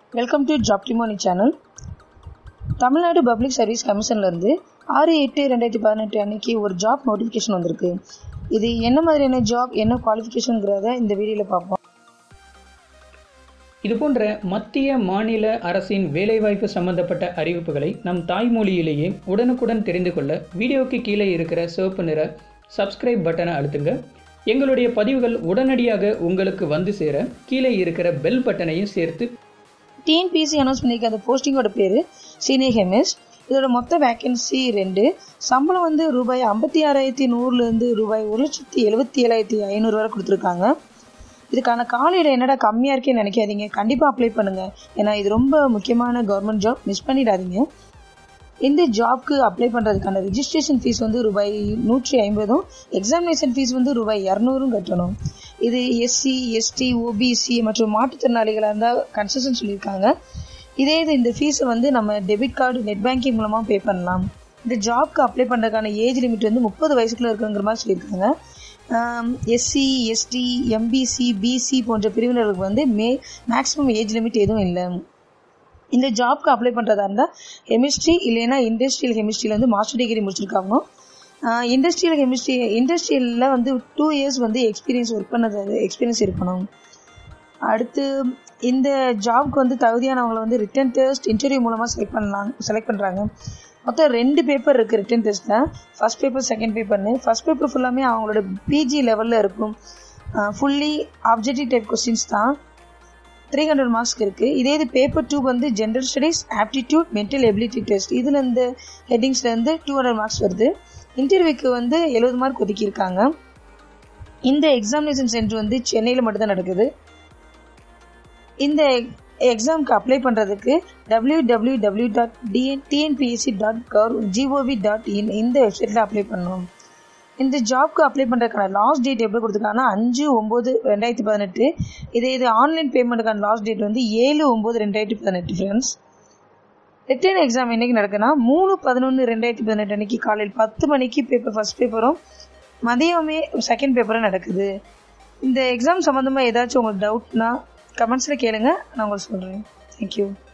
welcome to job டிமோனி channel Tamil Nadu public service கமிஷன்லேருந்து ஆறு எட்டு ரெண்டாயிரத்தி பதினெட்டு அன்னைக்கு ஒரு ஜாப் நோட்டிஃபிகேஷன் வந்திருக்கு இது என்ன மாதிரியான ஜாப் என்ன குவாலிஃபிகேஷனுங்கிறத இந்த வீடியோவில் பார்ப்போம் இது போன்ற மத்திய மாநில அரசின் வேலைவாய்ப்பு சம்பந்தப்பட்ட அறிவிப்புகளை நம் தாய்மொழியிலேயே உடனுக்குடன் தெரிந்து கொள்ள வீடியோக்கு கீழே இருக்கிற சிவப்பு நிற சப்ஸ்கிரைப் பட்டனை அழுத்துங்க எங்களுடைய பதிவுகள் உடனடியாக உங்களுக்கு வந்து சேர கீழே இருக்கிற பெல் பட்டனையும் சேர்த்து டிஎன்பிஎஸ்சி அனௌன்ஸ் பண்ணியிருக்க அந்த போஸ்டிங்கோட பேர் சீனியர் ஹெமிஸ்ட் இதோட மொத்த வேக்கன்சி ரெண்டு சம்பளம் வந்து ரூபாய் ஐம்பத்தி ஆறாயிரத்தி நூறுலேருந்து ரூபாய் ஒரு லட்சத்தி எழுபத்தி ஏழாயிரத்தி ஐநூறு வரை கொடுத்துருக்காங்க இதுக்கான காலையில் என்னடா கம்மியாக இருக்கேன்னு நினைக்காதீங்க கண்டிப்பாக அப்ளை பண்ணுங்கள் ஏன்னா இது ரொம்ப முக்கியமான கவர்மெண்ட் ஜாப் மிஸ் பண்ணிடாதீங்க இந்த ஜாப்க்கு அப்ளை பண்ணுறதுக்கான ரிஜிஸ்ட்ரேஷன் ஃபீஸ் வந்து ரூபாய் நூற்றி ஐம்பதும் எக்ஸாமினேஷன் ஃபீஸ் வந்து ரூபாய் இரநூறும் கட்டணும் இது எஸ்சி எஸ்டி ஓபிசி மற்றும் மாற்றுத்திறனாளிகளாக இருந்தால் கன்செஷன் சொல்லியிருக்காங்க இதே இது இந்த ஃபீஸை வந்து நம்ம டெபிட் கார்டு நெட் பேங்கிங் மூலமாக பே பண்ணலாம் இந்த ஜாப்க்கு அப்ளை பண்ணுறதுக்கான ஏஜ் லிமிட் வந்து முப்பது வயசுக்குள்ள இருக்குங்கிற மாதிரி சொல்லியிருக்காங்க எஸ்சி எஸ்டி எம்பிசி பிசி போன்ற பிரிவினருக்கு வந்து மே மேக்ஸிமம் ஏஜ் லிமிட் எதுவும் இல்லை இந்த ஜாப்க்கு அப்ளை பண்ணுறதா இருந்தால் கெமிஸ்ட்ரி இல்லைன்னா இண்டஸ்ட்ரியல் கெமிஸ்ட்ரியில் வந்து மாஸ்டர் டிகிரி முடிச்சிருக்காங்க இண்டஸ்ட்ரியல் கெமிஸ்ட்ரி இண்டஸ்ட்ரியலில் வந்து டூ இயர்ஸ் வந்து எக்ஸ்பீரியன்ஸ் ஒர்க் பண்ணது எக்ஸ்பீரியன்ஸ் இருக்கணும் அடுத்து இந்த ஜாப்க்கு வந்து தகுதியானவங்களை வந்து ரிட்டன் டெஸ்ட் இன்டர்வியூ மூலமாக செலக்ட் பண்ணலாம் செலக்ட் பண்ணுறாங்க மொத்தம் ரெண்டு பேப்பர் இருக்குது ரிட்டன் டெஸ்ட்டில் ஃபஸ்ட் பேப்பர் செகண்ட் பேப்பர்னு ஃபஸ்ட் பேப்பர் ஃபுல்லாமே அவங்களோட பிஜி லெவலில் இருக்கும் ஃபுல்லி ஆப்ஜெக்டிவ் டைப் கொஸ்டின்ஸ் தான் த்ரீ ஹண்ட்ரட் மார்க்ஸ்க்கு இருக்குது இதே இது பேப்பர் டூ வந்து general studies aptitude mental ability test இதில் இந்த ஹெட்டிங்ஸ்லேருந்து டூ ஹண்ட்ரட் மார்க்ஸ் வருது இன்டர்வியூக்கு வந்து எழுபது மார்க் ஒதுக்கியிருக்காங்க இந்த எக்ஸாமினேஷன் சென்டர் வந்து சென்னையில் மட்டும்தான் நடக்குது இந்த எக்ஸாமுக்கு அப்ளை பண்ணுறதுக்கு W W W dot TN TNPSC dot gov GOV dot in இந்த வெப்சைட்டில் அப்ளை பண்ணணும் இந்த ஜாப்க்கு அப்ளை பண்ணுறதுக்கான லாஸ்ட் டேட் எப்படி கொடுத்துருக்காங்கன்னா அஞ்சு ஒம்பது ரெண்டாயிரத்தி பதினெட்டு இதே இது ஆன்லைன் பேமெண்ட்டுக்கான லாஸ்ட் டேட் வந்து ஏழு ஒம்பது ரெண்டாயிரத்தி பதினெட்டு ஃப்ரெண்ட்ஸ் ரிட்டர்ன் எக்ஸாம் என்றைக்கு நடக்குன்னா மூணு பதினொன்று ரெண்டாயிரத்தி பதினெட்டு அன்னைக்கு காலையில் பத்து மணிக்கு பேப்பர் ஃபஸ்ட் பேப்பரும் மதியமே செகண்ட் பேப்பரும் நடக்குது இந்த எக்ஸாம் சம்மந்தமாக ஏதாச்சும் உங்களுக்கு டவுட்னா கமெண்ட்ஸில் கேளுங்க நான் உங்களுக்கு சொல்கிறேன் தேங்க்யூ